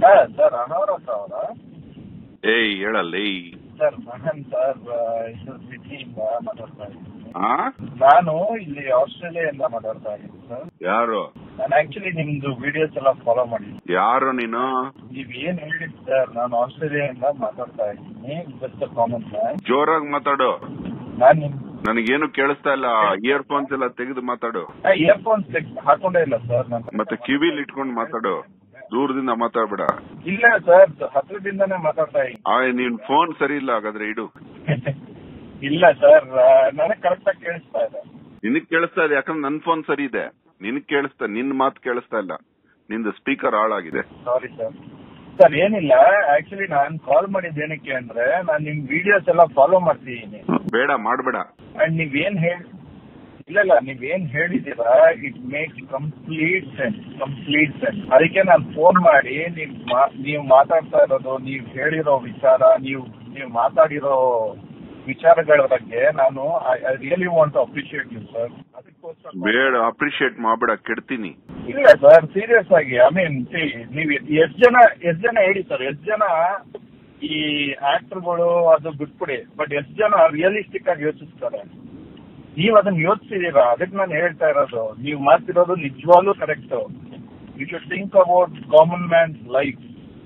Sir sir ಅನಾವರತ ಅವರ ಏಯ್ ಹೇಳಲ್ಲಿ sir ಮಹನ್ sir ಇದು ಸಿಟಿಯಿಂದ ಮಾತಾಡ್ತಾ ಇದ್ದೀನಿ ಆ ನಾನು ಇಲ್ಲಿ ಆಸ್ಟ್ರೇಲಿಯಾದಿಂದ ಮಾತಾಡ್ತಾ ಇದ್ದೀನಿ ಸರ್ ಯಾರು ನಾನು ಆಕ್ಚುಲಿ ನಿಮ್ದು ವಿಡಿಯೋಸ್ ಎಲ್ಲ ಫಾಲೋ ಮಾಡಿದ್ದೀನಿ ಯಾರು ನೀನು ನೀವ್ ಏನ್ ಹೇಳಿದ್ ಸರ್ ನಾನು ಆಸ್ಟ್ರೇಲಿಯಾದಿಂದ ಮಾತಾಡ್ತಾ ಇದ್ದೀನಿ ಜಸ್ಟ್ ಕಾಮನ್ ಮ್ಯಾನ್ ಜೋರಾಗಿ ಮಾತಾಡು ನಾನು ನಿಮ್ ನನಗೇನು ಕೇಳಿಸ್ತಾ ಇಲ್ಲ ಇಯರ್ಫೋನ್ಸ್ ಎಲ್ಲ ತೆಗೆದು ಮಾತಾಡು ಇಯರ್ಫೋನ್ಸ್ ಹಾಕೊಂಡೇ ಇಲ್ಲ ಸರ್ ನಾನು ಮತ್ತೆ ಕಿವಿಲಿ ಇಟ್ಕೊಂಡು ಮಾತಾಡು ದೂರದಿಂದ ಮಾತಾಡ್ಬೇಡ ಇಲ್ಲ ಸರ್ ಹತ್ರದಿಂದಾನೇ ಮಾತಾಡ್ತಾ ಇದ್ದೀನಿ ಆ ನೀನ್ ಫೋನ್ ಸರಿ ಇಲ್ಲ ಹಾಗಾದ್ರೆ ಇಡು ಇಲ್ಲ ಸರ್ ನನಗೆ ಕರೆಕ್ಟ್ ಆಗಿ ಕೇಳಿಸ್ತಾ ಇದೆ ನಿನಗ್ ಕೇಳಿಸ್ತಾ ಇದೆ ಯಾಕಂದ್ರೆ ನನ್ ಫೋನ್ ಸರಿ ಇದೆ ನಿನಗ್ ಕೇಳಿಸ್ತಾ ನಿನ್ ಮಾತು ಕೇಳಿಸ್ತಾ ಇಲ್ಲ ನಿಂದು ಸ್ಪೀಕರ್ ಹಾಳಾಗಿದೆ ಸಾರಿ ಸರ್ ಸರ್ ಏನಿಲ್ಲ ಆಕ್ಚುಲಿ ನಾನು ಕಾಲ್ ಮಾಡಿದ್ದು ಏನಕ್ಕೆ ಅಂದ್ರೆ ನಾನು ನಿಮ್ ವಿಡಿಯೋಸ್ ಎಲ್ಲ ಫಾಲೋ ಮಾಡ್ತಿದ್ದೀನಿ ಬೇಡ ಮಾಡ್ಬೇಡ ಅಂಡ್ ನೀವೇನ್ ಹೇಳಿ ಇಲ್ಲ ಇಲ್ಲ ನೀವೇನ್ ಹೇಳಿದೀರಾ it makes complete sense complete sense ಅದಕ್ಕೆ ನಾನು ಫೋನ್ ಮಾಡಿ ನೀವ್ ಮಾ- ನೀವು ಮಾತಾಡ್ತಾ ಇರೋದು ನೀವು ಹೇಳಿರೋ ವಿಚಾರ ನೀವು ನೀವು ಮಾತಾಡಿರೋ ವಿಚಾರಗಳ ಬಗ್ಗೆ ನಾನು I really want to appreciate you sir ಅದಕ್ಕೋಸ್ಕರ ಬೇಡ ಅಪ್ರಿಶಿಯೇಟ್ ಮಾಡ್ಬೇಡ ಕೆಡ್ತೀನಿ ಇಲ್ಲ ಸರ್ ಸೀರಿಯಸ್ ಆಗಿ ಐ ಮೀನ್ ನೀವು ಎಷ್ಟ್ ಜನ ಎಷ್ಟ್ ಜನ ಹೇಳಿ ಸರ್ ಎಷ್ಟ್ ಜನ ಈ ಆಕ್ಟರ್ಗಳು ಅದು ಬಿಟ್ಬಿಡಿ ಬಟ್ ಎಷ್ಟ್ ಜನ ರಿಯಲಿಸ್ಟಿಕ್ ಆಗಿ ಯೋಚಿಸ್ತಾರೆ ನೀವ್ ಅದನ್ನ ಯೋಚಿಸಿದೀರಾ ಅದಕ್ಕೆ ನಾನು ಹೇಳ್ತಾ ಇರೋದು ನೀವು ಮಾಡ್ತಿರೋದು ನಿಜವಾಗ್ಲೂ correct you should think about common man life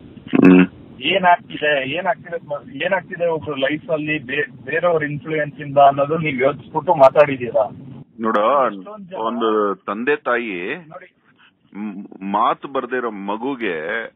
ಏನಾಗ್ತಿದೆ ಏನಾಗ್ತಿದೆ ಏನಾಗ್ತಿದೆ ಒಬ್ರು ಲೈಫ್ ಅಲ್ಲಿ ಬೇ- ಬೇರೆಯವ್ರ ಇನ್ಫ್ಲೂಯೆನ್ಸ್ ಇಂದ ಅನ್ನೋದು ನೀವ್ ಯೋಚಿಸ್ಬಿಟ್ಟು ಮಾತಾಡಿದೀರಾ ನೋಡ ಒಂದು ತಂದೆ ತಾಯಿ ನೋಡಿ ಮ್- ಮಾತು ಬರ್ದೇ ಇರೋ ಮಗುಗೆ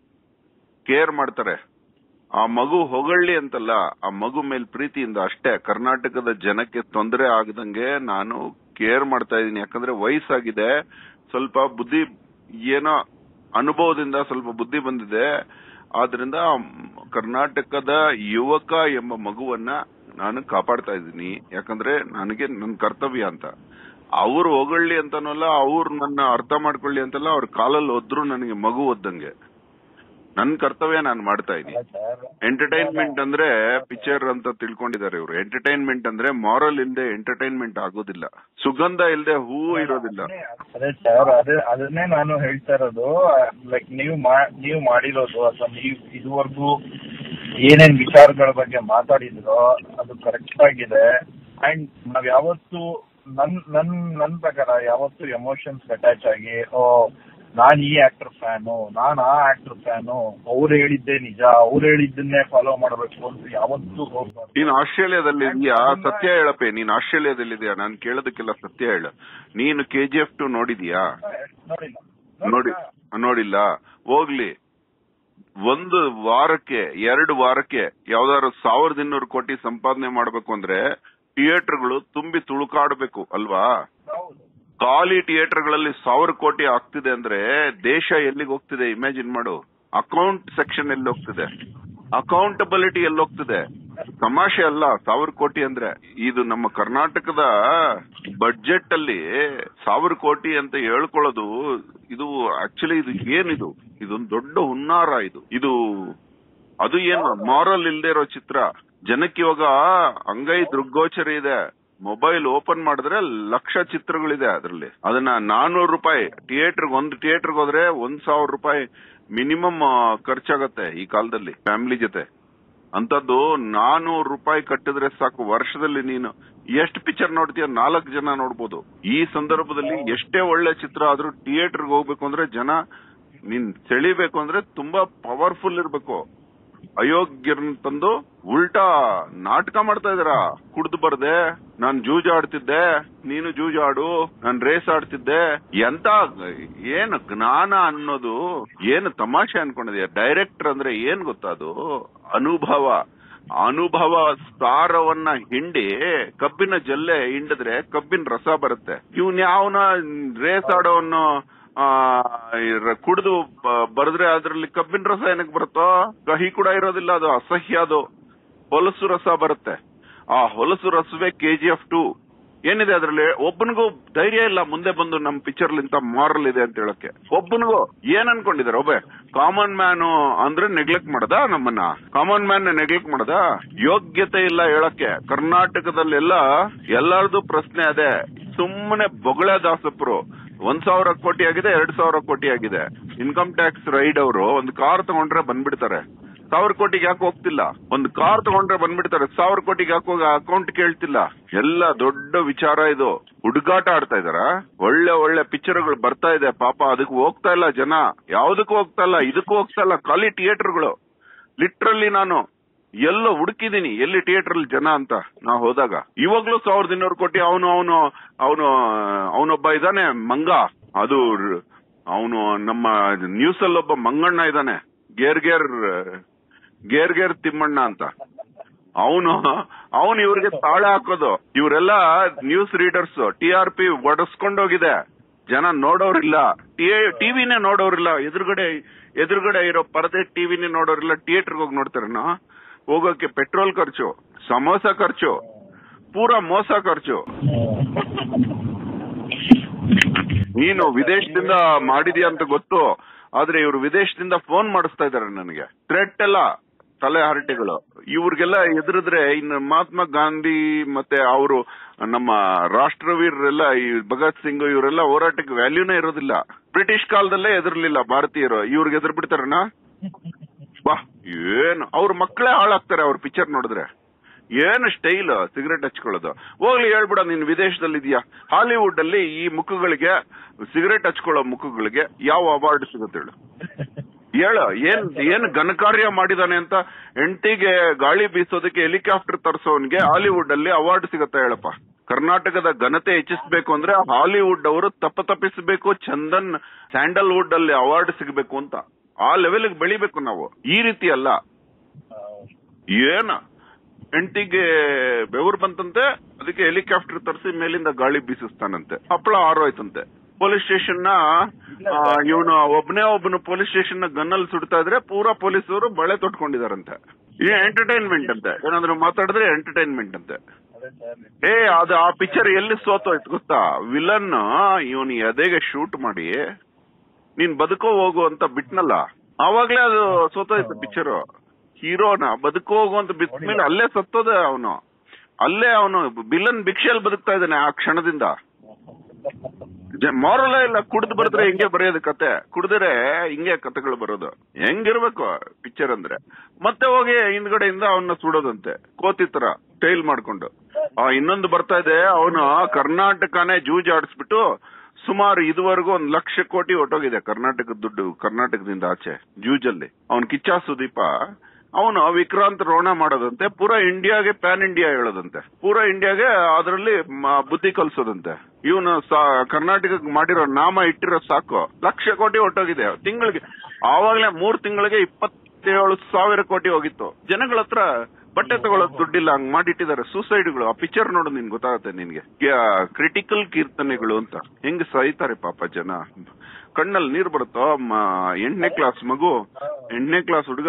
ಕೇರ್ ಮಾಡ್ತಾರೆ ಆ ಮಗು ಹೊಗಳ್ಳಿ ಅಂತಲ್ಲ ಆ ಮಗು ಮೇಲ್ ಪ್ರೀತಿಯಿಂದ ಅಷ್ಟೇ ಕರ್ನಾಟಕದ ಜನಕ್ಕೆ ತೊಂದರೆ ಆಗದಂಗೆ ನಾನು ಕೇರ್ ಮಾಡ್ತಾ ಇದ್ದೀನಿ ಯಾಕಂದ್ರೆ ವಯಸ್ಸಾಗಿದೆ ಸ್ವಲ್ಪ ಬುದ್ಧಿ ಏನೋ ಅನುಭವದಿಂದ ಸ್ವಲ್ಪ ಬುದ್ಧಿ ಬಂದಿದೆ ಆದ್ರಿಂದ ಕರ್ನಾಟಕದ ಯುವಕ ಎಂಬ ಮಗುವನ್ನ ನಾನು ಕಾಪಾಡ್ತಾ ಇದ್ದೀನಿ ಯಾಕಂದ್ರೆ ನನಗೆ ನನ್ನ ಕರ್ತವ್ಯ ಅಂತ ಅವ್ರು ಹೊಗಳ್ಳಿ ಅಂತನಲ್ಲ ಅವ್ರು ನನ್ನ ಅರ್ಥ ಮಾಡ್ಕೊಳ್ಳಿ ಅಂತಲ್ಲ ಅವ್ರ ಕಾಲಲ್ಲಿ ಒದ್ರು ನನಗೆ ಮಗು ಒದ್ದಂಗೆ ನನ್ ಕರ್ತವ್ಯ ನಾನು ಮಾಡ್ತಾ ಇದ್ದೀನಿ ಸರ್ ಎಂಟರ್ಟೈನ್ಮೆಂಟ್ ಅಂದ್ರೆ ಪಿಕ್ಚರ್ ಅಂತ ತಿಳ್ಕೊಂಡಿದ್ದಾರೆ ಇವರು ಎಂಟರ್ಟೈನ್ಮೆಂಟ್ ಅಂದ್ರೆ ಮಾರಲ್ ಇಲ್ದೆ ಎಂಟರ್ಟೈನ್ಮೆಂಟ್ ಆಗೋದಿಲ್ಲ ಸುಗಂಧ ಇಲ್ದೆ ಹೂವು ಇರೋದಿಲ್ಲ ಅದೇ ಸರ್ ಅದೇ ಅದನ್ನೇ ನಾನು ಹೇಳ್ತಾ ಇರೋದು ಲೈಕ್ ನೀವು ಮಾ- ನೀವು ಮಾಡಿರೋದು ಅಥವಾ ನೀವು ಇದುವರೆಗೂ ಏನೇನ್ ವಿಚಾರಗಳ ಬಗ್ಗೆ ಮಾತಾಡಿದ್ರೋ ಅದು ಕರೆಕ್ಟ್ ಆಗಿದೆ ಅಂಡ್ ನಾವ್ ಯಾವತ್ತು ನನ್ ನನ್ ನನ್ ಪ್ರಕಾರ ಯಾವತ್ತು ಎಮೋಷನ್ಸ್ ಅಟ್ಯಾಚ್ ಆಗಿ ಓ ನಾನ್ ಈ ಆಕ್ಟರ್ ಫ್ಯಾನು ನಾನ್ ಆ ಆಕ್ಟರ್ ಫ್ಯಾನು ಅವ್ರು ಹೇಳಿದ್ದೇ ನಿಜ ಅವ್ರು ಹೇಳಿದ್ದನ್ನೇ ಫಾಲೋ ಮಾಡಬೇಕು ಅಂತ ಯಾವತ್ತೂ ಹೋಗ್ಬಾರ್ದು ನೀನ್ ಆಸ್ಟ್ರೇಲಿಯಾದಲ್ಲಿ ಇದೆಯಾ ಸತ್ಯ ಹೇಳಪ್ಪೆ ನೀನ್ ಆಸ್ಟ್ರೇಲಿಯಾದಲ್ಲಿ ಇದೆಯಾ ನಾನು ಕೇಳೋದಕ್ಕೆಲ್ಲ ಸತ್ಯ ಹೇಳು ನೀನು ಕೆ ಜಿ ಎಫ್ ಟು ನೋಡಿದ್ಯಾ ನೋಡಿಲ್ಲ ನೋಡಿ ನೋಡಿಲ್ಲ ಹೋಗ್ಲಿ ಒಂದು ವಾರಕ್ಕೆ ಎರಡು ವಾರಕ್ಕೆ ಯಾವ್ದಾದ್ರು ಸಾವಿರದ ಇನ್ನೂರು ಕೋಟಿ ಸಂಪಾದನೆ ಮಾಡ್ಬೇಕು ಅಂದ್ರೆ ಥಿಯೇಟರ್ಗಳು ತುಂಬಿ ತುಳುಕಾಡ್ಬೇಕು ಅಲ್ವಾ ಹೌದು ಖಾಲಿ ಥಿಯೇಟರ್ಗಳಲ್ಲಿ ಸಾವಿರ ಕೋಟಿ ಆಗ್ತಿದೆ ಅಂದ್ರೆ ದೇಶ ಎಲ್ಲಿಗೆ ಹೋಗ್ತಿದೆ ಇಮ್ಯಾಜಿನ್ ಮಾಡು ಅಕೌಂಟ್ ಸೆಕ್ಷನ್ ಎಲ್ಲಿ ಹೋಗ್ತಿದೆ ಅಕೌಂಟಬಿಲಿಟಿ ಎಲ್ಲಿ ಹೋಗ್ತಿದೆ ತಮಾಷೆ ಅಲ್ಲ ಸಾವಿರ ಕೋಟಿ ಅಂದ್ರೆ ಇದು ನಮ್ಮ ಕರ್ನಾಟಕದ ಬಡ್ಜೆಟ್ ಅಲ್ಲಿ ಸಾವಿರ ಕೋಟಿ ಅಂತ ಹೇಳ್ಕೊಳ್ಳೋದು ಇದು ಆಕ್ಚುಲಿ ಇದು ಏನಿದು ಇದೊಂದು ದೊಡ್ಡ ಹುನ್ನಾರ ಇದು ಇದು ಅದು ಏನು ಮಾರಲ್ ಇಲ್ದೇ ಇರೋ ಚಿತ್ರ ಜನಕ್ಕೆ ಇವಾಗ ಅಂಗೈ ದೃಗ್ಗೋಚರ ಇದೆ ಮೊಬೈಲ್ ಓಪನ್ ಮಾಡಿದ್ರೆ ಲಕ್ಷ ಚಿತ್ರಗಳಿದೆ ಅದರಲ್ಲಿ ಅದನ್ನ ನಾನೂರು ರೂಪಾಯಿ ಥಿಯೇಟರ್ ಒಂದು ಥಿಯೇಟರ್ಗೆ ಹೋದ್ರೆ ಒಂದ್ ಸಾವಿರ ರೂಪಾಯಿ ಮಿನಿಮಮ್ ಖರ್ಚಾಗತ್ತೆ ಈ ಕಾಲದಲ್ಲಿ ಫ್ಯಾಮಿಲಿ ಜೊತೆ ಅಂತದ್ದು ನಾನೂರು ರೂಪಾಯಿ ಕಟ್ಟಿದ್ರೆ ಸಾಕು ವರ್ಷದಲ್ಲಿ ನೀನು ಎಷ್ಟು ಪಿಕ್ಚರ್ ನೋಡ್ತೀಯ ನಾಲ್ಕು ಜನ ನೋಡ್ಬೋದು ಈ ಸಂದರ್ಭದಲ್ಲಿ ಎಷ್ಟೇ ಒಳ್ಳೆ ಚಿತ್ರ ಆದ್ರೂ ಥಿಯೇಟರ್ಗೆ ಹೋಗ್ಬೇಕು ಅಂದ್ರೆ ಜನ ನೀನ್ ಸೆಳಿಬೇಕು ಅಂದ್ರೆ ತುಂಬಾ ಪವರ್ಫುಲ್ ಇರ್ಬೇಕು ಅಯೋಗ್ಯರನ್ನ ತಂದು ಉಲ್ಟಾ ನಾಟಕ ಮಾಡ್ತಾ ಇದೀರಾ ಕುಡ್ದು ಬರ್ದೆ ನಾನ್ ಜೂಜಾಡ್ತಿದ್ದೆ ನೀನು ಜೂಜಾಡು ನಾನ್ ರೇಸ್ ಆಡ್ತಿದ್ದೆ ಎಂತ ಏನು ಜ್ಞಾನ ಅನ್ನೋದು ಏನು ತಮಾಷೆ ಅನ್ಕೊಂಡಿದ್ಯಾ ಡೈರೆಕ್ಟರ್ ಅಂದ್ರೆ ಏನ್ ಗೊತ್ತಾ ಅದು ಅನುಭವ ಅನುಭವ ಸಾರವನ್ನ ಹಿಂಡಿ ಕಬ್ಬಿನ ಜಲ್ಲೆ ಹಿಂಡಿದ್ರೆ ಕಬ್ಬಿನ ರಸ ಬರುತ್ತೆ ಇವ್ನ್ ಯಾವನ ರೇಸ್ ಆಡೋವನ್ನು ಆ ಕುಡಿದು ಬರೆದ್ರೆ ಅದ್ರಲ್ಲಿ ಕಬ್ಬಿನ ರಸ ಏನಕ್ಕೆ ಬರುತ್ತೋ ಕಹಿ ಕೂಡ ಇರೋದಿಲ್ಲ ಅದು ಅಸಹ್ಯ ಅದು ಹೊಲಸು ರಸ ಬರುತ್ತೆ ಆ ಹೊಲಸು ರಸವೇ ಕೆಜಿಎಫ್ ಟು ಏನಿದೆ ಅದ್ರಲ್ಲಿ ಒಬ್ಬನಿಗೂ ಧೈರ್ಯ ಇಲ್ಲ ಮುಂದೆ ಬಂದು ನಮ್ ಪಿಕ್ಚರ್ ಇಂತ ಮಾರಲ್ ಇದೆ ಅಂತ ಹೇಳಕ್ಕೆ ಒಬ್ಬನಿಗೂ ಏನ್ ಅನ್ಕೊಂಡಿದ್ದಾರೆ ಒಬ್ಬ ಕಾಮನ್ ಮ್ಯಾನ್ ಅಂದ್ರೆ ನೆಗ್ಲೆಕ್ಟ್ ಮಾಡದ ನಮ್ಮನ್ನ ಕಾಮನ್ ಮ್ಯಾನ್ ನೆಗ್ಲೆಕ್ಟ್ ಮಾಡದ ಯೋಗ್ಯತೆ ಇಲ್ಲ ಹೇಳಕ್ಕೆ ಕರ್ನಾಟಕದಲ್ಲೆಲ್ಲ ಎಲ್ಲಾರ್ದು ಪ್ರಶ್ನೆ ಅದೇ ಸುಮ್ಮನೆ ಬೊಗಳೆ ದಾಸಪ್ರು ಒಂದ್ ಸಾವಿರ ಕೋಟಿ ಆಗಿದೆ ಎರಡ್ ಸಾವಿರ ಕೋಟಿ ಆಗಿದೆ ಇನ್ಕಮ್ ಟ್ಯಾಕ್ಸ್ ರೈಡ್ ಅವರು ಒಂದು ಕಾರ್ ತಗೊಂಡ್ರೆ ಬಂದ್ಬಿಡ್ತಾರೆ ಸಾವಿರ ಕೋಟಿಗೆ ಯಾಕೆ ಹೋಗ್ತಿಲ್ಲ ಒಂದು ಕಾರ್ ತಗೊಂಡ್ರೆ ಬಂದ್ಬಿಡ್ತಾರೆ ಸಾವಿರ ಕೋಟಿಗೆ ಯಾಕೆ ಹೋಗಿ ಅಕೌಂಟ್ ಕೇಳ್ತಿಲ್ಲ ಎಲ್ಲ ದೊಡ್ಡ ವಿಚಾರ ಇದು ಹುಡುಗಾಟ ಆಡ್ತಾ ಇದಾರ ಒಳ್ಳೆ ಒಳ್ಳೆ ಪಿಕ್ಚರ್ಗಳು ಬರ್ತಾ ಇದೆ ಪಾಪ ಅದಕ್ಕೆ ಹೋಗ್ತಾ ಇಲ್ಲ ಜನ ಯಾವ್ದಕ್ಕೂ ಹೋಗ್ತಾ ಇಲ್ಲ ಇದಕ್ಕೂ ಹೋಗ್ತಾ ಇಲ್ಲ ಖಾಲಿ ಥಿಯೇಟರ್ಗಳು ಲಿಟ್ರಲಿ ನಾನು ಎಲ್ಲೋ ಹುಡುಕಿದೀನಿ ಎಲ್ಲಿ ಥಿಯೇಟರ್ ಅಲ್ಲಿ ಜನ ಅಂತ ನಾ ಹೋದಾಗ ಇವಾಗ್ಲೂ ಸಾವಿರದ ಇನ್ನೂರು ಕೋಟಿ ಅವನು ಅವನು ಅವನು ಅವನೊಬ್ಬ ಇದಾನೆ ಮಂಗ ಅದು ಅವನು ನಮ್ಮ ನ್ಯೂಸ್ ಅಲ್ಲಿ ಒಬ್ಬ ಮಂಗಣ್ಣ ಇದ್ದಾನೆ gear gear gear gear Thimmanna ಅಂತ ಅವನು ಅವನು ಇವ್ರಿಗೆ ತಾಳೆ ಹಾಕೋದು ಇವರೆಲ್ಲ news readers T R P ಒಡಸ್ಕೊಂಡೋಗಿದೆ ಜನ ನೋಡೋರಿಲ್ಲ ಟಿವಿನೇ ನೋಡೋರಿಲ್ಲ ಎದುರುಗಡೆ ಎದುರುಗಡೆ ಇರೋ ಪರದೆ ಟಿವಿನೇ ನೋಡೋರಿಲ್ಲ ಥಿಯೇಟರ್ಗೆ ಹೋಗಿ ನೋಡ್ತಾರೇನೋ ಹೋಗೋಕೆ ಪೆಟ್ರೋಲ್ ಖರ್ಚು ಸಮೋಸ ಖರ್ಚು ಪೂರಾ ಮೋಸ ಖರ್ಚು ನೀನು ವಿದೇಶದಿಂದ ಮಾಡಿದ್ಯಾ ಅಂತ ಗೊತ್ತು ಆದ್ರೆ ಇವರು ವಿದೇಶದಿಂದ ಫೋನ್ ಮಾಡಿಸ್ತಾ ಇದಾರೆ ನನಗೆ ಥ್ರೆಟ್ ಎಲ್ಲ ತಲೆ ಹರಟೆಗಳು ಇವ್ರಿಗೆಲ್ಲ ಎದುರಿದ್ರೆ ಇನ್ನು ಮಹಾತ್ಮ ಗಾಂಧಿ ಮತ್ತೆ ಅವರು ನಮ್ಮ ರಾಷ್ಟ್ರವೀರರೆಲ್ಲ ಈ ಭಗತ್ ಸಿಂಗ್ ಇವರೆಲ್ಲ ಹೋರಾಟಕ್ಕೆ ವ್ಯಾಲ್ಯೂನೇ ಇರೋದಿಲ್ಲ ಬ್ರಿಟಿಷ್ ಕಾಲದಲ್ಲೇ ಎದುರ್ಲಿಲ್ಲ ಭಾರತೀಯರು ಇವ್ರಿಗೆ ಎದುರು ಬಿಡ್ತಾರಣ್ಣ ಬಾ ಏನು ಅವ್ರ ಮಕ್ಕಳೇ ಹಾಳಾಗ್ತಾರೆ ಅವ್ರ ಪಿಕ್ಚರ್ ನೋಡಿದ್ರೆ ಏನು ಸ್ಟೈಲ್ ಸಿಗರೆಟ್ ಹಚ್ಕೊಳ್ಳೋದು ಹೋಗ್ಲಿ ಹೇಳ್ಬಿಡ ನೀನ್ ವಿದೇಶದಲ್ಲಿ ಇದೆಯಾ ಹಾಲಿವುಡ್ ಅಲ್ಲಿ ಈ ಮುಖಗಳಿಗೆ ಸಿಗರೆಟ್ ಹಚ್ಕೊಳ್ಳೋ ಮುಖಗಳಿಗೆ ಯಾವ ಅವಾರ್ಡ್ ಸಿಗುತ್ತೆ ಹೇಳು ಹೇಳು ಏನ್ ಏನ್ ಘನಕಾರ್ಯ ಮಾಡಿದಾನೆ ಅಂತ ಹೆಂಡತಿಗೆ ಗಾಳಿ ಬೀಸೋದಕ್ಕೆ ಹೆಲಿಕಾಪ್ಟರ್ ತರಿಸೋನ್ಗೆ ಹಾಲಿವುಡ್ ಅಲ್ಲಿ ಅವಾರ್ಡ್ ಸಿಗತ್ತೆ ಹೇಳಪ್ಪ ಕರ್ನಾಟಕದ ಘನತೆ ಹೆಚ್ಚಿಸಬೇಕು ಅಂದ್ರೆ ಹಾಲಿವುಡ್ ಅವರು ತಪ್ಪ ತಪ್ಪಿಸಬೇಕು ಚಂದನ್ ಸ್ಯಾಂಡಲ್ವುಡ್ ಅಲ್ಲಿ ಅವಾರ್ಡ್ ಸಿಗಬೇಕು ಅಂತ ಆ ಲೆವೆಲ್ ಬೆಳಿಬೇಕು ನಾವು ಈ ರೀತಿ ಅಲ್ಲ ಏನ ಹೆಂಡತಿಗೆ ಬೆವರು ಬಂತಂತೆ ಅದಕ್ಕೆ ಹೆಲಿಕಾಪ್ಟರ್ ತರಿಸಿ ಮೇಲಿಂದ ಗಾಳಿ ಬೀಸಿಸ್ತಾನಂತೆ ಹಪ್ಪಳ ಆರೋಯ್ತಂತೆ ಪೊಲೀಸ್ ಸ್ಟೇಷನ್ ನ ಇವನು ಒಬ್ಬನೇ ಒಬ್ಬನು ಪೊಲೀಸ್ ಸ್ಟೇಷನ್ ನ ಗನ್ನಲ್ಲಿ ಸುಡ್ತಾ ಇದ್ರೆ ಪೂರಾ ಪೊಲೀಸರು ಬಳೆ ತೊಟ್ಕೊಂಡಿದಾರಂತೆ ಈ ಎಂಟರ್ಟೈನ್ಮೆಂಟ್ ಅಂತೆ ಏನಾದ್ರು ಮಾತಾಡಿದ್ರೆ ಎಂಟರ್ಟೈನ್ಮೆಂಟ್ ಅಂತೆ ಅದೇ ಸರ್ ಏ ಅದು ಆ ಪಿಕ್ಚರ್ ಎಲ್ಲಿ ಸೋತೋಯ್ತು ಗೊತ್ತಾ ವಿಲನ್ ಇವನು ಎದೆಗೆ ಶೂಟ್ ಮಾಡಿ ನೀನ್ ಬದುಕೋ ಹೋಗು ಅಂತ ಬಿಟ್ನಲ್ಲ ಆವಾಗ್ಲೇ ಅದು ಸೋತೋಯ್ತು ಪಿಕ್ಚರ್ ಹೀರೋನ ಬದುಕೋ ಹೋಗು ಅಂತ ಬಿಟ್ಟ ಮೇಲೆ ಅಲ್ಲೇ ಸತ್ತೋದೆ ಅವನು ಅಲ್ಲೇ ಅವನು ಬಿಲನ್ ಭಿಕ್ಷೆಯಲ್ಲಿ ಬದುಕ್ತಾ ಇದ್ದಾನೆ ಆ ಕ್ಷಣದಿಂದ ಮಾರಲ್ಲ ಇಲ್ಲ ಕುಡ್ದು ಬರೆದ್ರೆ ಹಿಂಗೆ ಬರೆಯೋದು ಕತೆ ಕುಡ್ದ್ರೆ ಹಿಂಗೆ ಕತೆಗಳು ಬರೋದು ಹೆಂಗಿರ್ಬೇಕು ಪಿಕ್ಚರ್ ಅಂದ್ರೆ ಮತ್ತೆ ಹೋಗಿ ಹಿಂದ್ಗಡೆಯಿಂದ ಅವನ್ನ ಸುಡೋದಂತೆ ಕೋತಿ ತರ ಟೈಲ್ ಮಾಡ್ಕೊಂಡು ಆ ಇನ್ನೊಂದು ಬರ್ತಾ ಇದೆ ಅವನು ಕರ್ನಾಟಕನೇ ಜೂಜ್ ಆಡಿಸ್ಬಿಟ್ಟು ಸುಮಾರು ಇದುವರೆಗೂ ಒಂದ್ ಲಕ್ಷ ಕೋಟಿ ಹೊಟ್ಟೋಗಿದೆ ಕರ್ನಾಟಕದ ದುಡ್ಡು ಕರ್ನಾಟಕದಿಂದ ಆಚೆ ಜೂಜಲ್ಲಿ ಅವನ್ ಕಿಚ್ಚ ಸುದೀಪ ಅವನು ವಿಕ್ರಾಂತ್ ರೋಣ ಮಾಡೋದಂತೆ ಪೂರಾ ಇಂಡಿಯಾಗೆ ಪ್ಯಾನ್ ಇಂಡಿಯಾ ಹೇಳೋದಂತೆ ಪೂರಾ ಇಂಡಿಯಾಗೆ ಅದರಲ್ಲಿ ಬುದ್ಧಿ ಕಲ್ಸೋದಂತೆ ಇವನು ಕರ್ನಾಟಕಕ್ಕೆ ಮಾಡಿರೋ ನಾಮ ಇಟ್ಟಿರೋ ಸಾಕು ಲಕ್ಷ ಕೋಟಿ ಹೊಟ್ಟೋಗಿದೆ ತಿಂಗಳಿಗೆ ಆವಾಗ್ಲೇ ಮೂರ್ ತಿಂಗಳಿಗೆ ಇಪ್ಪತ್ತೇಳು ಸಾವಿರ ಕೋಟಿ ಹೋಗಿತ್ತು ಜನಗಳ ಹತ್ರ ಬಟ್ಟೆ ತಗೊಳ್ಳೋದು ದುಡ್ಡಿಲ್ಲ ಹಂಗ್ ಮಾಡಿಟ್ಟಿದ್ದಾರೆ ಸೂಸೈಡ್ಗಳು ಆ ಪಿಕ್ಚರ್ ನೋಡು ನಿನ್ ಗೊತ್ತಾಗುತ್ತೆ ನಿನ್ಗೆ ಕ್ರಿಟಿಕಲ್ ಕೀರ್ತನೆಗಳು ಅಂತ ಹೆಂಗ್ ಸಾಯ್ತಾರೆ ಪಾಪ ಜನ ಕಣ್ಣಲ್ಲಿ ನೀರ್ ಬರುತ್ತೋ ಎಂಟನೇ ಕ್ಲಾಸ್ ಮಗು ಎಂಟನೇ ಕ್ಲಾಸ್ ಹುಡುಗ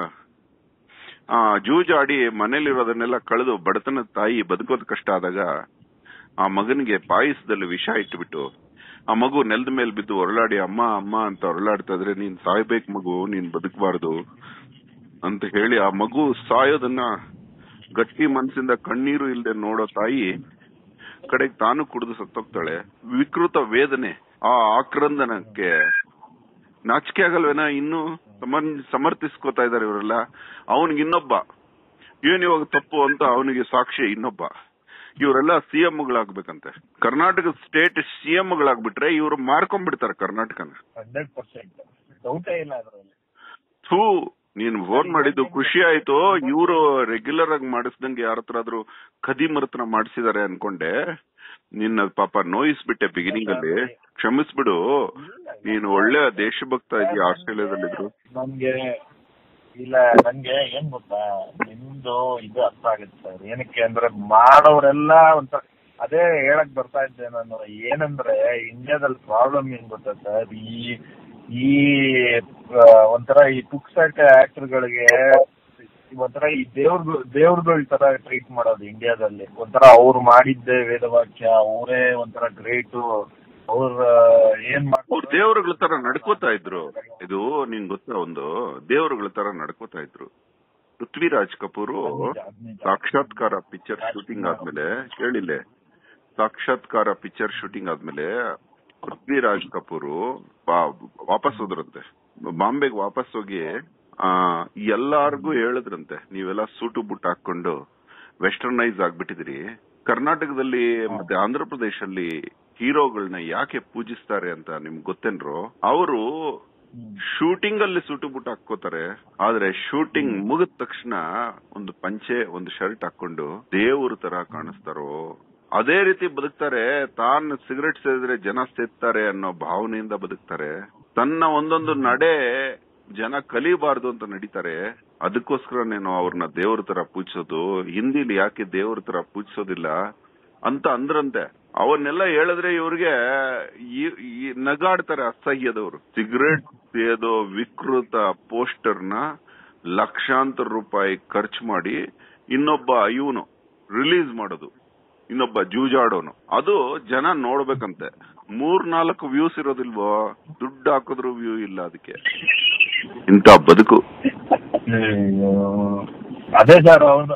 ಆ ಜೂಜಾಡಿ ಮನೇಲಿರೋದನ್ನೆಲ್ಲ ಕಳೆದು ಬಡತನದ ತಾಯಿ ಬದುಕೋದ್ ಕಷ್ಟ ಆದಾಗ ಆ ಮಗನಿಗೆ ಪಾಯಸದಲ್ಲಿ ವಿಷ ಇಟ್ಬಿಟ್ಟು ಆ ಮಗು ನೆಲದ ಮೇಲೆ ಬಿದ್ದು ಹೊರಳಾಡಿ ಅಮ್ಮ ಅಮ್ಮ ಅಂತ ಹೊರಳಾಡ್ತಾ ಇದ್ರೆ ನೀನ್ ಸಾಯ್ಬೇಕು ಮಗು ನೀನ್ ಬದುಕಬಾರ್ದು ಅಂತ ಹೇಳಿ ಆ ಮಗು ಸಾಯೋದನ್ನ ಗಟ್ಟಿ ಮನ್ಸಿಂದ ಕಣ್ಣೀರು ಇಲ್ಲದೆ ನೋಡೋ ತಾಯಿ ಕಡೆಗೆ ತಾನು ಕುಡಿದು ಸತ್ತೋಗ್ತಾಳೆ ವಿಕೃತ ವೇದನೆ ಆ ಆಕ್ರಂದನಕ್ಕೆ ನಾಚಿಕೆ ಆಗಲ್ವೇನ ಇನ್ನು ಸಮನ್ ಸಮರ್ಥಿಸ್ಕೋತಾ ಇದಾರೆ ಇವರೆಲ್ಲ ಅವನಿಗೆ ಇನ್ನೊಬ್ಬ ಏನ್ ಇವಾಗ ತಪ್ಪು ಅಂತ ಅವನಿಗೆ ಸಾಕ್ಷಿ ಇನ್ನೊಬ್ಬ ಇವರೆಲ್ಲ ಸಿಎಂಗಳಾಗ್ಬೇಕಂತೆ ಕರ್ನಾಟಕ ಸ್ಟೇಟ್ ಸಿಎಂಗಳಾಗ್ಬಿಟ್ರೆ ಇವರು ಮಾರ್ಕೊಂಡ್ಬಿಡ್ತಾರೆ ಕರ್ನಾಟಕನ ಹಂಡ್ರೆಡ್ ಪರ್ಸೆಂಟ್ ಡೌಟೇ ಇಲ್ಲ ಅದರಲ್ಲಿ ಥೂ ನೀನ್ ಫೋನ್ ಮಾಡಿದ್ದು ಖುಷಿ ಆಯ್ತು ಇವರು ರೆಗ್ಯುಲರ್ ಆಗಿ ಮಾಡಿಸ್ದಂಗೆ ಯಾರ ಹತ್ರ ಆದ್ರೂ ಖದೀಮರತ್ರ ಮಾಡಿಸಿದಾರೆ ಅನ್ಕೊಂಡೆ ನಿನ್ನ ಪಾಪ ನೋಯಿಸ್ಬಿಟ್ಟೆ ಬಿಗಿನಿಂಗ್ ಅಲ್ಲಿ ಕ್ಷಮಿಸ್ಬಿಡು ನೀನು ಒಳ್ಳೆ ದೇಶಭಕ್ತ ಇದೆಯಾ ಆಸ್ಟ್ರೇಲಿಯಾದಲ್ಲಿದ್ರು ನನ್ಗೆ ಇಲ್ಲ ನನ್ಗೆ ಏನ್ ಗೊತ್ತಾ ನಿಮ್ದು ಇದು ಅರ್ಥ ಆಗುತ್ತೆ ಸರ್ ಏನಕ್ಕೆ ಅಂದ್ರೆ ಮಾಡೋರೆಲ್ಲ ಒಂಥರ ಅದೇ ಹೇಳಕ್ ಬರ್ತಾ ಇದ್ದೆ ನಾನು ಏನಂದ್ರೆ ಇಂಡಿಯಾದಲ್ಲಿ ಪ್ರಾಬ್ಲಮ್ ಏನ್ ಗೊತ್ತಾ ಸರ್ ಈ ಈ ಆ, ಒಂಥರ ಈ ಪುಕ್ಸಟ್ ಆಕ್ಟರ್ಗಳಿಗೆ ಒಂಥರ ಈ ದೇವ್ರ ದೇವ್ರಗಳ ತರ ಟ್ರೀಟ್ ಮಾಡೋದು ಇಂಡಿಯಾದಲ್ಲಿ ಒಂಥರ ಅವ್ರು ಮಾಡಿದ್ದೆ ವೇದವಾಕ್ಯ ಅವರೇ ಒಂಥರ ಗ್ರೇಟು ಅವ್ರ ಏನ್ ಅವ್ರು ಮಾಡ್ತಾರೆ ದೇವರುಗಳ ತರ ನಡ್ಕೋತಾ ಇದ್ರು ಇದು ನಿನ್ ಗೊತ್ತಾ ಒಂದು ದೇವರುಗಳ ತರ ನಡ್ಕೋತಾ ಇದ್ರು ಪೃಥ್ವಿರಾಜ್ ಕಪೂರ್ ಸಾಕ್ಷಾತ್ಕಾರ ಪಿಕ್ಚರ್ ಶೂಟಿಂಗ್ ಆದ್ಮೇಲೆ ಹೇಳಿಲ್ಲ ಸಾಕ್ಷಾತ್ಕಾರ ಪಿಕ್ಚರ್ ಶೂಟಿಂಗ್ ಆದ್ಮೇಲೆ ಪೃಥ್ವಿರಾಜ್ ಕಪೂರ್ ವಾಪಸ್ ಹೋದ್ರಂತೆ ಬಾಂಬೆಗೆ ವಾಪಸ್ ಹೋಗಿ ಆ ಎಲ್ಲಾರ್ಗೂ ಹೇಳಿದ್ರಂತೆ ನೀವೆಲ್ಲ ಸೂಟು ಬುಟ್ ಹಾಕೊಂಡು ವೆಸ್ಟರ್ನೈಸ್ ಆಗ್ಬಿಟ್ಟಿದ್ರಿ ಕರ್ನಾಟಕದಲ್ಲಿ ಮತ್ತೆ ಆಂಧ್ರ ಪ್ರದೇಶಲ್ಲಿ ಹೀರೋಗಳನ್ನ ಯಾಕೆ ಪೂಜಿಸ್ತಾರೆ ಅಂತ ನಿಮ್ಗೆ ಗೊತ್ತೇನ್ರು ಅವರು ಶೂಟಿಂಗ್ ಅಲ್ಲಿ ಸೂಟು ಬುಟ್ ಹಾಕೋತಾರೆ ಆದ್ರೆ ಶೂಟಿಂಗ್ ಮುಗಿದ ತಕ್ಷಣ ಒಂದು ಪಂಚೆ ಒಂದು ಶರ್ಟ್ ಹಾಕೊಂಡು ದೇವ್ರ ತರ ಕಾಣಿಸ್ತಾರೋ ಅದೇ ರೀತಿ ಬದುಕ್ತಾರೆ ತಾನು ಸಿಗರೆಟ್ ಸೇದಿದ್ರೆ ಜನ ಸೇರ್ತಾರೆ ಅನ್ನೋ ಭಾವನೆಯಿಂದ ಬದುಕ್ತಾರೆ ತನ್ನ ಒಂದೊಂದು ನಡೆ ಜನ ಕಲಿಬಾರ್ದು ಅಂತ ನಡೀತಾರೆ ಅದಕ್ಕೋಸ್ಕರನೇನೋ ಅವ್ರನ್ನ ದೇವ್ರ ತರ ಪೂಜಿಸೋದು ಹಿಂದಿಲಿ ಯಾಕೆ ದೇವ್ರ ತರ ಪೂಜಿಸೋದಿಲ್ಲ ಅಂತ ಅಂದ್ರಂತೆ ಅವನ್ನೆಲ್ಲ ಹೇಳಿದ್ರೆ ಇವ್ರಿಗೆ ಈ- ಈ ನಗಾಡ್ತಾರೆ ಅಸಹ್ಯದವರು ಸಿಗರೆಟ್ ಸೇದೋ ವಿಕೃತ ಪೋಸ್ಟರ್ ನ ಲಕ್ಷಾಂತರ ರೂಪಾಯಿ ಖರ್ಚು ಮಾಡಿ ಇನ್ನೊಬ್ಬ ಇವನು ರಿಲೀಸ್ ಮಾಡೋದು ಇನ್ನೊಬ್ಬ ಜೂಜಾಡೋನು ಅದು ಜನ ನೋಡ್ಬೇಕಂತೆ ಮೂರ್ ನಾಲ್ಕು ವ್ಯೂಸ್ ಇರೋದಿಲ್ವೋ ದುಡ್ಡು ಹಾಕಿದ್ರು ವ್ಯೂ ಇಲ್ಲ ಅದಕ್ಕೆ ಇಂತ ಬದುಕು ಅಯ್ಯೋ. ಅದೇ ಸರ್ ಅವನು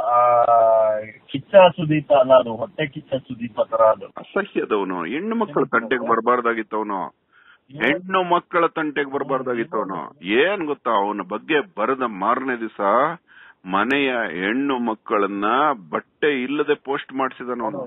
ಕಿಚ್ಚ ಸುದೀಪ ಅಲ್ಲ ಅದು ಹೊಟ್ಟೆ ಕಿಚ್ಚ ಸುದೀಪ ತರ ಅದು ಅಸಹ್ಯದವನು ಹೆಣ್ಣು ಮಕ್ಕಳ ತಂಟೆಗೆ ಬರಬಾರ್ದಾಗಿತ್ತವನು ಹೆಣ್ಣು ಮಕ್ಕಳ ತಂಟೆಗೆ ಬರಬಾರ್ದಾಗಿತ್ತವನು ಏನ್ ಗೊತ್ತಾ ಅವನ ಬಗ್ಗೆ ಬರದ ಮಾರನೇ ದಿವಸ ಮನೆಯ ಹೆಣ್ಣು ಮಕ್ಕಳನ್ನ ಬಟ್ಟೆ ಇಲ್ಲದೆ ಪೋಸ್ಟ್ ಮಾಡಿಸಿದನವನು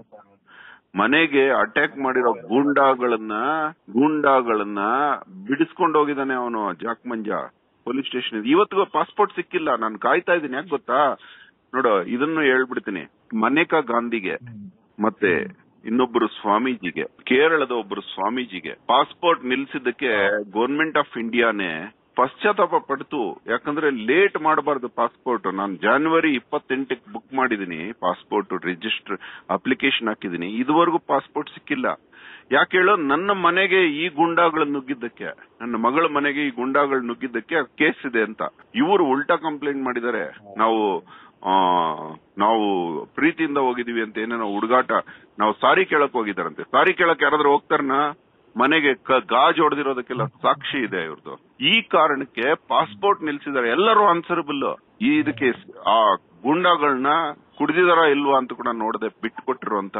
ಮನೆಗೆ ಅಟ್ಯಾಕ್ ಮಾಡಿರೋ ಗೂಂಡಾಗಳನ್ನ ಗೂಂಡಾಗಳನ್ನ ಬಿಡಿಸ್ಕೊಂಡು ಹೋಗಿದ್ದಾನೆ ಅವನು ಜಾಕ್ ಮಂಜ ಪೊಲೀಸ್ ಸ್ಟೇಷನ್ ಇವತ್ತಿಗೂ ಪಾಸ್ಪೋರ್ಟ್ ಸಿಕ್ಕಿಲ್ಲ ನಾನು ಕಾಯ್ತಾ ಇದ್ದೀನಿ ಯಾಕೆ ಗೊತ್ತಾ ನೋಡು ಇದನ್ನು ಹೇಳ್ಬಿಡ್ತೀನಿ ಮನೇಕಾ ಗಾಂಧಿಗೆ ಮತ್ತೆ ಇನ್ನೊಬ್ಬರು ಸ್ವಾಮೀಜಿಗೆ ಕೇರಳದ ಒಬ್ಬರು ಸ್ವಾಮೀಜಿಗೆ ಪಾಸ್ಪೋರ್ಟ್ ನಿಲ್ಸಿದ್ದಕ್ಕೆ ಗೌರ್ಮೆಂಟ್ ಆಫ್ ಇಂಡಿಯಾನೇ ಪಶ್ಚಾತ್ತಾಪ ಪಡ್ತು ಯಾಕಂದ್ರೆ ಲೇಟ್ ಮಾಡಬಾರ್ದು ಪಾಸ್ಪೋರ್ಟ್ ನಾನು ಜಾನ್ವರಿ ಇಪ್ಪತ್ತೆಂಟಕ್ಕೆ ಬುಕ್ ಮಾಡಿದೀನಿ ಪಾಸ್ಪೋರ್ಟ್ ರಿಜಿಸ್ಟರ್ ಅಪ್ಲಿಕೇಶನ್ ಹಾಕಿದೀನಿ ಇದುವರೆಗೂ ಪಾಸ್ಪೋರ್ಟ್ ಸಿಕ್ಕಿಲ್ಲ ಯಾಕೆ ಹೇಳೋ ನನ್ನ ಮನೆಗೆ ಈ ಗುಂಡಾಗಳು ನುಗ್ಗಿದ್ದಕ್ಕೆ ನನ್ನ ಮಗಳ ಮನೆಗೆ ಈ ಗುಂಡಾಗಳು ನುಗ್ಗಿದ್ದಕ್ಕೆ ಕೇಸ್ ಇದೆ ಅಂತ ಇವರು ಉಲ್ಟಾ ಕಂಪ್ಲೇಂಟ್ ಮಾಡಿದ್ದಾರೆ ನಾವು ಆ ನಾವು ಪ್ರೀತಿಯಿಂದ ಹೋಗಿದೀವಿ ಅಂತ ಏನೇನೋ ಹುಡುಗಾಟ ನಾವು ಸಾರಿ ಕೇಳಕ್ ಹೋಗಿದಾರಂತೆ ಸಾರಿ ಕೇಳಕ್ ಯಾರಾದ್ರೂ ಹೋಗ್ತಾರನ ಮನೆಗೆ ಕ- ಗಾಜ್ ಹೊಡೆದಿರೋದಕ್ಕೆಲ್ಲ ಸಾಕ್ಷಿ ಇದೆ ಇವ್ರದ್ದು ಈ ಕಾರಣಕ್ಕೆ ಪಾಸ್ಪೋರ್ಟ್ ನಿಲ್ಸಿದ್ದಾರೆ ಎಲ್ಲರೂ ಆನ್ಸರಬಲ್ ಈ ಇದಕ್ಕೆ ಸ್- ಆ ಗುಂಡಾಗಳನ್ನ ಕುಡ್ದಿದಾರ ಇಲ್ವಾ ಅಂತ ಕೂಡ ನೋಡದೆ ಬಿಟ್ಕೊಟ್ಟಿರುವಂತ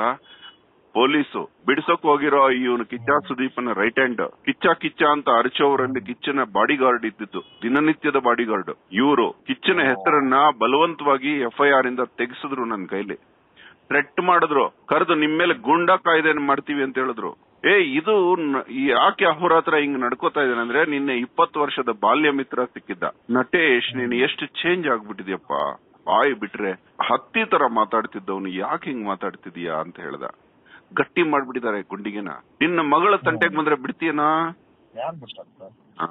ಪೊಲೀಸು ಬಿಡಿಸೋಕ್ ಹೋಗಿರೋ ಇವನು ಕಿಚ್ಚ ಸುದೀಪನ ರೈಟ್ ಹ್ಯಾಂಡ್ ಕಿಚ್ಚ ಕಿಚ್ಚ ಅಂತ ಅರಚೋವರಲ್ಲಿ ಕಿಚ್ಚನ ಬಾಡಿ ಗಾರ್ಡ್ ಇದ್ದಿದ್ದು ದಿನನಿತ್ಯದ ಬಾಡಿ ಗಾರ್ಡ್ ಇವರು ಕಿಚ್ಚನ ಹೆಸರನ್ನ ಬಲವಂತವಾಗಿ ಎಫ್ಐಆರ್ ಇಂದ ತೆಗೆಸಿದ್ರು ನನ್ನ ಕೈಲಿ ಥ್ರೆಟ್ ಮಾಡಿದ್ರು ಕರೆದು ನಿಮ್ ಮೇಲೆ ಗೂಂಡಾ ಕಾಯ್ದೆನ ಮಾಡ್ತೀವಿ ಅಂತ ಹೇಳಿದ್ರು ಏ ಇದು ನ- ಈ ಯಾಕೆ ಅಹೋರಾತ್ರ ಹಿಂಗ್ ನಡ್ಕೋತಾ ಇದ್ದಾನೆ ಅಂದ್ರೆ ನಿನ್ನೆ ಇಪ್ಪತ್ತು ವರ್ಷದ ಬಾಲ್ಯ ಮಿತ್ರ ಸಿಕ್ಕಿದ್ದ ನಟೇಶ್ ನೀನು ಎಷ್ಟು ಚೇಂಜ್ ಆಗ್ಬಿಟ್ಟಿದ್ಯಪ್ಪ ಬಾಯಿ ಬಿಟ್ರೆ ಹತ್ತಿ ತರ ಮಾತಾಡ್ತಿದ್ದವನು ಯಾಕೆ ಹಿಂಗ್ ಮಾತಾಡ್ತಿದೀಯಾ ಅಂತ ಹೇಳ್ದ ಗಟ್ಟಿ ಮಾಡ್ಬಿಟ್ಟಿದ್ದಾರೆ ಗುಂಡಿಗೆನ ನಿನ್ನ ಮಗಳ ತಂಟೆಗೆ ಬಂದ್ರೆ ಬಿಡ್ತೀಯನಾ ಯಾರು ಬಿಡ್ತಾರೆ ಸರ್ ಆ,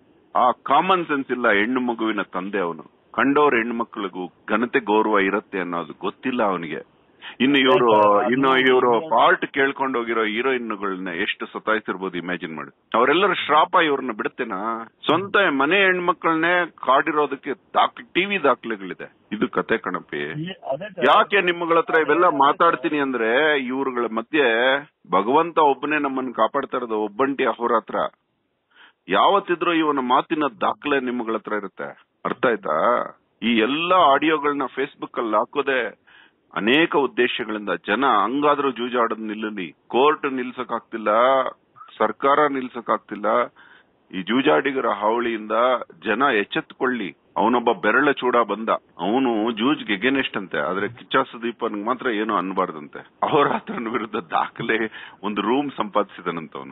ಆ ಕಾಮನ್ ಸೆನ್ಸ್ ಇಲ್ಲ ಹೆಣ್ಣು ಮಗುವಿನ ತಂದೆ ಅವನು ಕಂಡವ್ರ ಹೆಣ್ಣು ಮಕ್ಕಳಿಗೂ ಘನತೆ ಗೌರವ ಇರುತ್ತೆ ಅನ್ನೋದು ಗೊತ್ತಿಲ್ಲ ಅವನಿಗೆ ಇನ್ನು ಇವರು ಇನ್ನು ಇವರು ಪಾರ್ಟ್ ಕೇಳ್ಕೊಂಡು ಹೋಗಿರೋ ಹೀರೋಯಿನ್ಗಳನ್ನ ಎಷ್ಟು ಸತಾಯಿಸಿರ್ಬೋದು ಇಮ್ಯಾಜಿನ್ ಮಾಡಿ ಅವರೆಲ್ಲರ ಶ್ರಾಪ ಇವ್ರನ್ನ ಬಿಡುತ್ತೇನಾ ಸ್ವಂತ ಮನೆ ಹೆಣ್ಮಕ್ಳನ್ನೇ ಕಾಡಿರೋದಕ್ಕೆ ದಾಖಲೆ ಟಿವಿ ದಾಖಲೆಗಳಿದೆ ಇದು ಕತೆ ಕಣಪಿ ಈ- ಅದೇ ಸರ್. ಯಾಕೆ ನಿಮ್ಮಗಳ ಹತ್ರ ಇವೆಲ್ಲ ಮಾತಾಡ್ತೀನಿ ಅಂದ್ರೆ ಇವ್ರುಗಳ ಮಧ್ಯೆ ಭಗವಂತ ಒಬ್ಬನೇ ನಮ್ಮನ್ನ ಕಾಪಾಡ್ತಾ ಇರೋದು ಒಬ್ಬಂಟಿ ಅಹೋರಾತ್ರ ಯಾವತ್ತಿದ್ರೂ ಇವನ ಮಾತಿನ ದಾಖಲೆ ನಿಮ್ಮಗಳ ಹತ್ರ ಇರುತ್ತೆ ಅರ್ಥ ಆಯ್ತಾ ಈ ಎಲ್ಲಾ ಆಡಿಯೋಗಳನ್ನ ಫೇಸ್ಬುಕ್ ಅಲ್ಲಿ ಹಾಕೋದೆ ಅನೇಕ ಉದ್ದೇಶಗಳಿಂದ ಜನ ಹಂಗಾದ್ರೂ ಜೂಜಾಡೋದ್ ನಿಲ್ಲಲಿ ಕೋರ್ಟ್ ನಿಲ್ಸಕ್ ಆಗ್ತಿಲ್ಲ ಸರ್ಕಾರ ನಿಲ್ಸಕ್ ಆಗ್ತಿಲ್ಲ ಈ ಜೂಜಾಡಿಗರ ಹಾವಳಿಯಿಂದ ಜನ ಎಚ್ಚೆತ್ಕೊಳ್ಳಿ ಅವನೊಬ್ಬ ಬೆರಳ ಚೂಡ ಬಂದ ಅವನು ಜೂಜ್ಗೆ ಎಗೆನೆಸ್ಟ್ ಅಂತೆ ಆದ್ರೆ ಕಿಚ್ಚ ಸುದೀಪನ್ ಮಾತ್ರ ಏನು ಅನ್ಬಾರ್ದಂತೆ ಅಹೋರಾತ್ರನ ವಿರುದ್ಧ ದಾಖಲೆ ಒಂದು ರೂಮ್ ಸಂಪಾದಿಸಿದನಂತ ಅವನು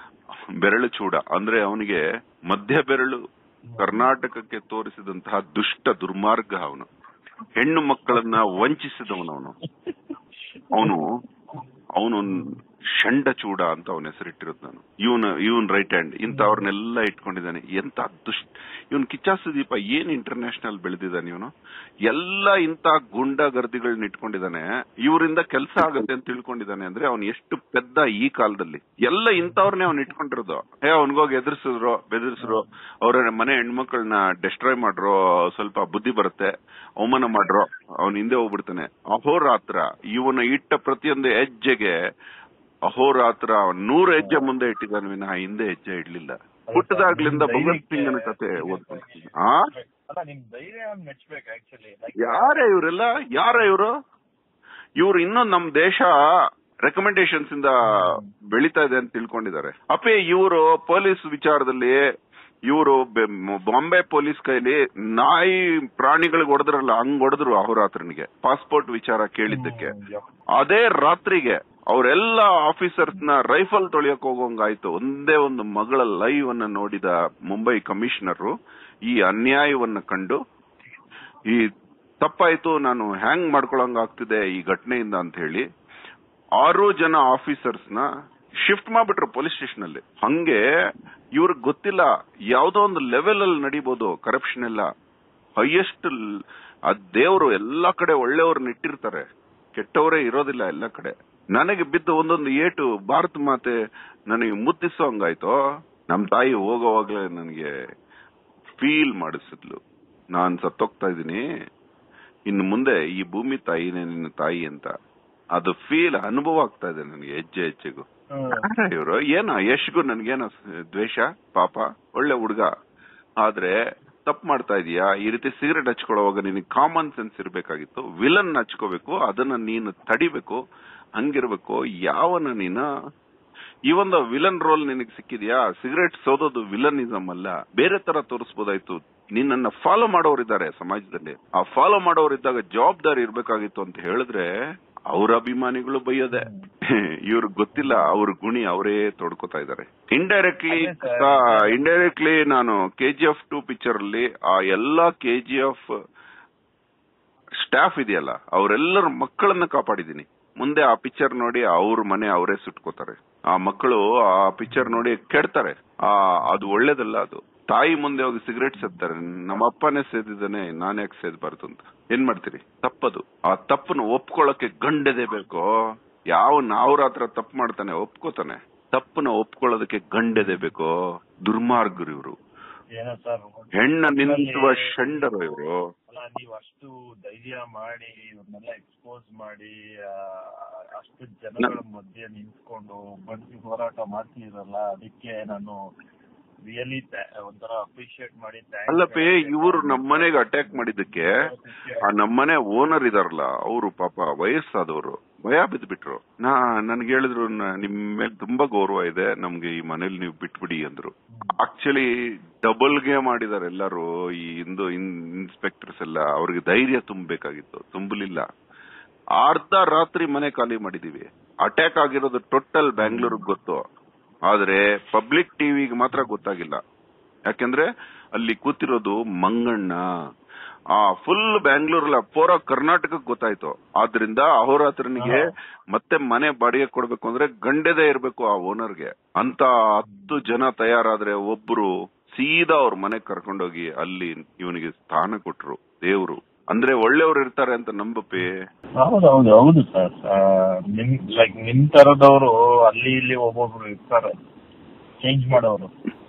ಬೆರಳು ಚೂಡ ಅಂದ್ರೆ ಅವನಿಗೆ ಮಧ್ಯ ಬೆರಳು ಕರ್ನಾಟಕಕ್ಕೆ ತೋರಿಸಿದಂತಹ ದುಷ್ಟ ದುರ್ಮಾರ್ಗ ಅವನು ಹೆಣ್ಣು ಮಕ್ಕಳನ್ನ ವಂಚಿಸಿದವನವನು ಅವನು ಅವನು ಷಂಡ ಚೂಡ ಅಂತ ಅವನ ಹೆಸರಿಟ್ಟಿರೋದು ನಾನು ಇವನು ಇವನ್ ರೈಟ್ ಹ್ಯಾಂಡ್ ಇಂಥವ್ರನ್ನೆಲ್ಲ ಇಟ್ಕೊಂಡಿದ್ದಾನೆ ಎಂತ ದುಷ್ಟ ಇವನ್ ಕಿಚ್ಚ ಸುದೀಪ ಏನ್ ಇಂಟರ್ನ್ಯಾಷನಲ್ ಬೆಳೆದಿದ್ದಾನೆ ಇವನು ಎಲ್ಲ ಇಂತ ಗುಂಡಾಗರ್ದಿಗಳನ್ನ ಇಟ್ಕೊಂಡಿದ್ದಾನೆ ಇವರಿಂದ ಕೆಲಸ ಆಗತ್ತೆ ಅಂತ ತಿಳ್ಕೊಂಡಿದ್ದಾನೆ ಅಂದ್ರೆ ಅವ್ನು ಎಷ್ಟು ಪೆದ್ದ ಈ ಕಾಲದಲ್ಲಿ ಎಲ್ಲ ಇಂಥವ್ರನ್ನೇ ಅವ್ನು ಇಟ್ಕೊಂಡಿರೋದು ಏ ಅವ್ನಿಗೋಗಿ ಎದುರಿಸಿದ್ರು ಬೆದರಿಸಿದ್ರು ಅವ್ರ ಮನೆ ಹೆಣ್ಮಕ್ಳನ್ನ ಡೆಸ್ಟ್ರಾಯ್ ಮಾಡ್ರೋ ಸ್ವಲ್ಪ ಬುದ್ಧಿ ಬರುತ್ತೆ ಅವಮಾನ ಮಾಡ್ರೋ ಅವ್ನ ಹಿಂದೆ ಹೋಗ್ಬಿಡ್ತಾನೆ ಅಹೋರಾತ್ರ ಇವನ ಇಟ್ಟ ಪ್ರತಿಯೊಂದು ಹೆಜ್ಜೆಗೆ ಅಹೋರಾತ್ರ ನೂರು ಹೆಜ್ಜೆ ಮುಂದೆ ಇಟ್ಟಿದ್ದಾನೆ ವಿನಃ ಹಿಂದೆ ಹೆಜ್ಜೆ ಇಡ್ಲಿಲ್ಲ ಹುಟ್ಟದಾಗ್ಲಿಂದ ಭಗವತ್ ಸಿಂಗನ ಕತೆ ಓದ್ತೀನಿ ಆ ಅಲ್ಲ ನಿಮ್ ಧೈರ್ಯ ಮೆಚ್ಬೇಕು ಆಕ್ಚುಲಿ ಯಾರ ಇವರೆಲ್ಲ ಯಾರ ಇವರು ಇವ್ರು ಇನ್ನೂ ನಮ್ ದೇಶ ರೆಕಮೆಂಡೇಶನ್ಸ್ ಇಂದ ಬೆಳೀತಾ ಇದೆ ಅಂತ ತಿಳ್ಕೊಂಡಿದ್ದಾರೆ ಅಪ್ಪೆ ಇವರು ಪೊಲೀಸ್ ವಿಚಾರದಲ್ಲಿ ಇವರು ಬಾಂಬೆ ಪೊಲೀಸ್ ಕೈಲಿ ನಾಯಿ ಪ್ರಾಣಿಗಳಿಗೆ ಹೊಡೆದ್ರಲ್ಲ ಹಂಗ್ ಹೊಡೆದ್ರು ಅಹೋರಾತ್ರನಿಗೆ ಪಾಸ್ಪೋರ್ಟ್ ವಿಚಾರ ಕೇಳಿದ್ದಕ್ಕೆ ಅದೇ ರಾತ್ರಿಗೆ ಅವರೆಲ್ಲ ಆಫೀಸರ್ಸ್ ನ ರೈಫಲ್ ತೊಳೆಯಕ್ ಹೋಗೋಂಗಾಯ್ತು ಒಂದೇ ಒಂದು ಮಗಳ ಲೈವ್ ಅನ್ನ ನೋಡಿದ ಮುಂಬೈ ಕಮಿಷನರ್ ಈ ಅನ್ಯಾಯವನ್ನ ಕಂಡು ಈ ತಪ್ಪಾಯ್ತು ನಾನು ಹ್ಯಾಂಗ್ ಮಾಡ್ಕೊಳಂಗ ಆಗ್ತಿದೆ ಈ ಘಟನೆಯಿಂದ ಅಂತ ಹೇಳಿ ಆರು ಜನ ಆಫೀಸರ್ಸ್ ನ ಶಿಫ್ಟ್ ಮಾಡ್ಬಿಟ್ರು ಪೊಲೀಸ್ ಸ್ಟೇಷನ್ ಅಲ್ಲಿ ಹಂಗೆ ಇವ್ರಿಗೆ ಗೊತ್ತಿಲ್ಲ ಯಾವ್ದೋ ಒಂದು ಲೆವೆಲ್ ಅಲ್ಲಿ ನಡಿಬಹುದು ಕರಪ್ಷನ್ ಎಲ್ಲ ಹೈಯೆಸ್ಟ್ ಆ ದೇವರು ಎಲ್ಲಾ ಕಡೆ ಒಳ್ಳೆಯವ್ರನ್ನ ಇಟ್ಟಿರ್ತಾರೆ ಕೆಟ್ಟವರೇ ಇರೋದಿಲ್ಲ ಎಲ್ಲ ಕಡೆ ನನಗೆ ಬಿದ್ದ ಒಂದೊಂದು ಏಟು ಭಾರತ ಮಾತೆ ನನಗೆ ಮುದ್ದಿಸೋ ಹಂಗಾಯ್ತು ನಮ್ ತಾಯಿ ಹೋಗೋವಾಗ್ಲೇ ನನಗೆ ಫೀಲ್ ಮಾಡಿಸಿದ್ಲು ನಾನ್ ಸತ್ತೋಗ್ತಾ ಇದ್ದೀನಿ ಇನ್ನು ಮುಂದೆ ಈ ಭೂಮಿ ತಾಯಿನೇ ನಿನ್ನ ತಾಯಿ ಅಂತ ಅದು ಫೀಲ್ ಅನುಭವ ಆಗ್ತಾ ಇದೆ ನನಗೆ ಹೆಜ್ಜೆ ಹೆಜ್ಜೆಗೂ ಇವರು ಏನೋ ಯಶ್ಗೂ ನನ್ಗೇನೋ ದ್ವೇಷ ಪಾಪ ಒಳ್ಳೆ ಹುಡುಗ ಆದ್ರೆ ತಪ್ಪು ಮಾಡ್ತಾ ಇದೀಯಾ ಈ ರೀತಿ ಸಿಗರೆಟ್ ಹಚ್ಕೊಳ್ಳುವಾಗ ನಿನಗೆ ಕಾಮನ್ ಸೆನ್ಸ್ ಇರ್ಬೇಕಾಗಿತ್ತು ವಿಲನ್ ಹಚ್ಕೋಬೇಕು ಅದನ್ನ ನೀನು ತಡಿಬೇಕು ಹಂಗಿರ್ಬೇಕು ಯಾವನ ನೀನು ಈ ಒಂದು ವಿಲನ್ ರೋಲ್ ನಿನಗೆ ಸಿಕ್ಕಿದ್ಯಾ ಸಿಗರೆಟ್ ಸೋದೋದು ವಿಲನಿಸಮ್ ಅಲ್ಲ ಬೇರೆ ತರ ತೋರಿಸಬಹುದಾಯ್ತು ನಿನ್ನನ್ನ ಫಾಲೋ ಮಾಡೋರಿದ್ದಾರೆ ಸಮಾಜದಲ್ಲಿ ಆ ಫಾಲೋ ಮಾಡೋರಿದ್ದಾಗ ಜವಾಬ್ದಾರಿ ಇರ್ಬೇಕಾಗಿತ್ತು ಅಂತ ಹೇಳಿದ್ರೆ ಅವ್ರ ಅಭಿಮಾನಿಗಳು ಬೈಯೋದೆ ಇವ್ರಿಗೆ ಗೊತ್ತಿಲ್ಲ ಅವ್ರ ಗುಣಿ ಅವರೇ ತೊಡ್ಕೋತಾ ಇದ್ದಾರೆ ಇಂಡೈರೆಕ್ಟ್ಲಿ ಅದೇ sir. ಇಂಡೈರೆಕ್ಟ್ಲಿ ನಾನು ಕೆಜಿಎಫ್ ಟು ಪಿಕ್ಚರ್ ಅಲ್ಲಿ ಆ ಎಲ್ಲಾ ಕೆಜಿಎಫ್ ಸ್ಟಾಫ್ ಇದೆಯಲ್ಲ ಅವರೆಲ್ಲರ ಮಕ್ಕಳನ್ನ ಕಾಪಾಡಿದೀನಿ ಮುಂದೆ ಆ ಪಿಕ್ಚರ್ ನೋಡಿ ಅವ್ರ ಮನೆ ಅವರೇ ಸುಟ್ಕೋತಾರೆ ಆ ಮಕ್ಕಳು ಆ ಪಿಕ್ಚರ್ ನೋಡಿ ಕೆಡ್ತಾರೆ ಆ ಅದು ಒಳ್ಳೇದಲ್ಲ ಅದು ತಾಯಿ ಮುಂದೆ ಹೋಗಿ ಸಿಗರೇಟ್ ಸೇದ್ತಾರೆ ನಮ್ಮ ಅಪ್ಪನೇ ಸೇದಿದ್ದಾನೆ ನಾನ್ ಯಾಕೆ ಸೇದ್ಬಾರ್ದು ಅಂತ ಏನ್ ಮಾಡ್ತೀರಿ ತಪ್ಪದು ಆ ತಪ್ಪನ್ನು ಒಪ್ಕೊಳ್ಳೋಕೆ ಗಂಡದೇ ಬೇಕು ಯಾವ ಅವ್ರ ಹತ್ರ ತಪ್ಪು ಮಾಡ್ತಾನೆ ಒಪ್ಕೋತಾನೆ ತಪ್ಪನ್ನ ಒಪ್ಕೊಳ್ಳೋದಕ್ಕೆ ಗಂಡದೇ ಬೇಕು ದುರ್ಮಾರ್ಗರು ಇವರು ಏನೋ ಸರ್ ಹೆಣ್ಣ ನಿಂತುವ ಷಂಡರು ಇವರು ಅಲ್ಲ ನೀವ್ ಅಷ್ಟು ಧೈರ್ಯ ಮಾಡಿ ಇವ್ರನ್ನೆಲ್ಲ ಎಕ್ಸ್ಪೋಸ್ ಮಾಡಿ ಆ, ಅಷ್ಟು ಜನಗಳ ಮಧ್ಯೆ ನಿಂತ್ಕೊಂಡು ಬಂದು ಹೋರಾಟ ಮಾಡ್ತಿರಲ್ಲ ಅದಕ್ಕೆ ನಾನು ರಿಯಲಿ ಒಂಥರ ಅಪ್ರಿಶಿಯೇಟ್ ಮಾಡಿ thanks ಅಲ್ಲಪ್ಪೇ ಹೇಳಕ್ಕೆ ಇವರು ನಮ್ಮ ಮನೆಗೆ ಅಟ್ಯಾಕ್ ಮಾಡಿದ್ದಕ್ಕೆ ಆ ನಮ್ಮನೆ ಓನರ್ ಇದಾರಲ್ಲ ಅವರು ಪಾಪ ವಯಸ್ಸಾದವರು ಭಯ ಬಿದ್ಬಿಟ್ರು ನಾ ನನ್ಗೆ ಹೇಳಿದ್ರು ನ- ನಿಮ್ ಮೇಲೆ ತುಂಬಾ ಗೌರವ ಇದೆ ನಮ್ಗೆ ಈ ಮನೇಲಿ ನೀವು ಬಿಟ್ಬಿಡಿ ಅಂದ್ರು ಆಕ್ಚುಲಿ ಡಬಲ್ ಗೆ ಮಾಡಿದಾರೆ ಎಲ್ಲರೂ ಈ ಹಿಂದೂ ಇನ್ಸ್ಪೆಕ್ಟರ್ಸ್ ಎಲ್ಲ ಅವ್ರಿಗೆ ಧೈರ್ಯ ತುಂಬಬೇಕಾಗಿತ್ತು ತುಂಬಲಿಲ್ಲ ಅರ್ಧ ರಾತ್ರಿ ಮನೆ ಖಾಲಿ ಮಾಡಿದೀವಿ ಅಟ್ಯಾಕ್ ಆಗಿರೋದು ಟೋಟಲ್ ಬ್ಯಾಂಗ್ಳೂರ್ಗ್ ಗೊತ್ತು ಆದ್ರೆ ಪಬ್ಲಿಕ್ ಟಿವಿಗೆ ಮಾತ್ರ ಗೊತ್ತಾಗಿಲ್ಲ ಯಾಕೆಂದ್ರೆ ಅಲ್ಲಿ ಕೂತಿರೋದು ಮಂಗಣ್ಣ ಆ ಫುಲ್ ಬ್ಯಾಂಗ್ಳೂರಲ್ಲ ಪೂರ ಕರ್ನಾಟಕಕ್ಕೆ ಗೊತ್ತಾಯ್ತು ಆದ್ರಿಂದ ಅಹೋರಾತ್ರನಿಗೆ ಮತ್ತೆ ಮನೆ ಬಾಡಿಗೆ ಕೊಡ್ಬೇಕು ಅಂದ್ರೆ ಗಂಡೆದೇ ಇರ್ಬೇಕು ಆ ಓನರ್ಗೆ ಅಂತ ಹತ್ತು ಜನ ತಯಾರಾದ್ರೆ ಒಬ್ರು ಸೀದಾ ಅವ್ರ ಮನೆಗ್ ಕರ್ಕೊಂಡೋಗಿ ಅಲ್ಲಿ ಇವನಿಗೆ ಸ್ಥಾನ ಕೊಟ್ರು ದೇವ್ರು ಅಂದ್ರೆ ಒಳ್ಳೆಯವ್ರು ಇರ್ತಾರೆ ಅಂತ ನಂಬಪ್ಪಿ ಹೌದೌದು ಹೌದು ಸರ್ ನಿಮ್ ಲೈಕ್ ನಿಮ್ ತರದವರು ಅಲ್ಲಿ ಇಲ್ಲಿ ಒಬ್ಬೊಬ್ರು ಇರ್ತಾರೆ ಚೇಂಜ್ ಮಾಡೋರು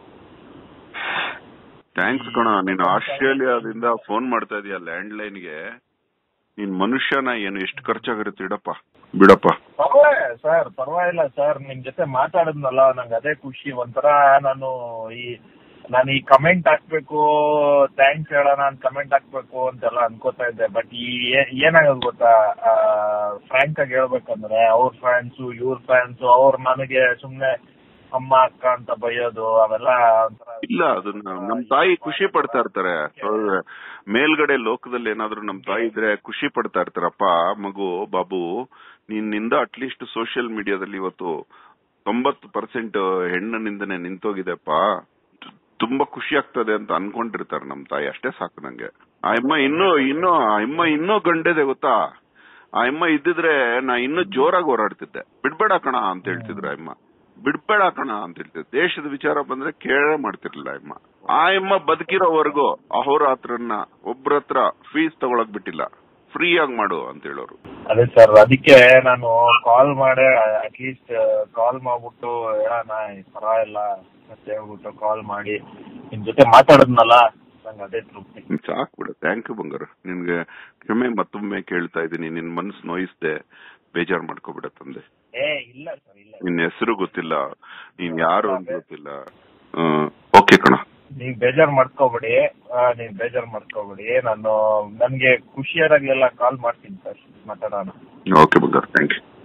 ಥ್ಯಾಂಕ್ಸ್ ಕಣ ನೀನು ಆಸ್ಟ್ರೇಲಿಯಾದಿಂದ ಫೋನ್ ಮಾಡ್ತಾ ಇದೀಯ ಲ್ಯಾಂಡ್ ಲೈನ್ಗೆ ನೀನ್ ಮನುಷ್ಯನ ಏನು ಎಷ್ಟು ಖರ್ಚಾಗಿರುತ್ತೆ ಇಡಪ್ಪ ಬಿಡಪ್ಪ ಪರವಾಗಿಲ್ಲ ಸರ್ ಪರವಾಗಿಲ್ಲ ಸರ್ ನಿಮ್ ಜೊತೆ ಮಾತಾಡಿದ್ನಲ್ಲ ನಂಗೆ ಅದೇ ಖುಷಿ ಒಂಥರ ನಾನು ಈ ನಾನು ಈ ಕಮೆಂಟ್ ಹಾಕ್ಬೇಕು ಥ್ಯಾಂಕ್ಸ್ ಹೇಳೋಣ ಅಂತ ಕಮೆಂಟ್ ಹಾಕ್ಬೇಕು ಅಂತೆಲ್ಲ ಅನ್ಕೋತಾ ಇದ್ದೆ ಬಟ್ ಈ ಏ- ಏನಾಗೋದು ಗೊತ್ತಾ ಫ್ರಾಂಕ್ ಆಗಿ ಹೇಳ್ಬೇಕಂದ್ರೆ ಅವ್ರ ಫ್ಯಾನ್ಸು ಇವ್ರ ಫ್ಯಾನ್ಸು ಅವ್ರು ನನಗೆ ಸುಮ್ನೆ ಅಮ್ಮ ಅಕ್ಕ ಅಂತ ಬೈಯೋದು ಅವೆಲ್ಲ ಒಂಥರ ಇಲ್ಲ ಅದನ್ನ ನಮ್ ತಾಯಿ ಖುಷಿ ಪಡ್ತಾ ಇರ್ತಾರೆ ಅವ್ರು ಮೇಲ್ಗಡೆ ಲೋಕದಲ್ಲಿ ಏನಾದ್ರು ನಮ್ ತಾಯಿ ಇದ್ರೆ ಖುಷಿ ಪಡ್ತಾ ಇರ್ತಾರಪ್ಪ ಮಗು ಬಾಬು ನಿನ್ನಿಂದ ಅಟ್ಲೀಸ್ಟ್ ಸೋಷಿಯಲ್ ಮೀಡಿಯಾದಲ್ಲಿ ಇವತ್ತು ತೊಂಬತ್ತು ಪರ್ಸೆಂಟ್ ಹೆಣ್ಣಿನಿಂದನೇ ನಿಂತೋಗಿದೆಪ್ಪ ತುಂಬಾ ಖುಷಿ ಆಗ್ತದೆ ಅಂತ ಅನ್ಕೊಂಡಿರ್ತಾರೆ ನಮ್ ತಾಯಿ ಅಷ್ಟೇ ಸಾಕು ನಂಗೆ ಆ ಅಮ್ಮ ಇನ್ನೂ ಇನ್ನೂ ಆ ಅಮ್ಮ ಇನ್ನೂ ಗಂಡೆದೆ ಗೊತ್ತಾ ಆ ಅಮ್ಮ ಇದ್ದಿದ್ರೆ ನಾ ಇನ್ನೂ ಜೋರಾಗಿ ಹೋರಾಡ್ತಿದ್ದೆ ಬಿಡ್ಬೇಡ ಕಣ ಅಂತ ಹೇಳ್ತಿದ್ರು ಆ ಅಮ್ಮ ಬಿಡ್ಬೇಡ ಕಣ ಅಂತ ಹೇಳ್ತಿದ್ದೆ ದೇಶದ ವಿಚಾರ ಬಂದ್ರೆ ಕೇಳೇ ಮಾಡ್ತಿರ್ಲಿಲ್ಲ ಆ ಅಮ್ಮ ಆ ಅಮ್ಮ ಬದುಕಿರೋವರೆಗೂ ಅಹೋರಾತ್ರನ್ನ ಒಬ್ರ ಹತ್ರ ಫೀಸ್ ತಗೊಳಕ್ ಬಿಟ್ಟಿಲ್ಲ ಫ್ರೀ ಆಗಿ ಮಾಡು ಅಂತ ಹೇಳೋರು ಅದೇ ಸರ್ ಅದಕ್ಕೆ ನಾನು ಕಾಲ್ ಮಾಡಿ ಅಟ್ಲೀಸ್ಟ್ ಕಾಲ್ ಮಾಡ್ಬಿಟ್ಟು ಹೇಳೋಣ ಈ ತರ ಎಲ್ಲ ಮತ್ತೆ ಹೇಳ್ಬಿಟ್ಟು ಕಾಲ್ ಮಾಡಿ ನಿಮ್ ಜೊತೆ ಮಾತಾಡಿದ್ನಲ್ಲ ನಂಗೆ ಅದೇ ತೃಪ್ತಿ ಸಾಕ್ ಬಿಡು ಥ್ಯಾಂಕ್ ಯು ಬಂಗಾರ ನಿನ್ಗೆ ಕ್ಷಮೆ ಮತ್ತೊಮ್ಮೆ ಕೇಳ್ತಾ ಇದ್ದೀನಿ ನಿನ್ ಮನ್ಸು ನೋಯಿಸ್ದೆ ಬೇಜಾರ್ ಮಾಡ್ಕೋಬಿಡ ತಂದೆ ಏ ಇಲ್ಲ ಸರ್ ಇಲ್ಲ ನಿನ್ ಹೆಸರು ಗೊತ್ತಿಲ್ಲ ನೀನ್ ಯಾರು ಅಂತ ಗೊತ್ತಿಲ್ಲ ಓಕೆ ಕಣ ನೀವ್ ಬೇಜಾರ್ ಮಾಡ್ಕೋಬೇಡಿ ಆ, ನೀವ್ ಬೇಜಾರ್ ಮಾಡ್ಕೋಬೇಡಿ ನಾನು ನನ್ಗೆ ಖುಷಿಯಾದಾಗೆಲ್ಲ ಕಾಲ್ ಮಾಡ್ತೀನಿ ಸರ್ ಮಾತಾಡೋಣ ಓಕೆ ಬಂಗಾರ ಥ್ಯಾಂಕ್ ಯು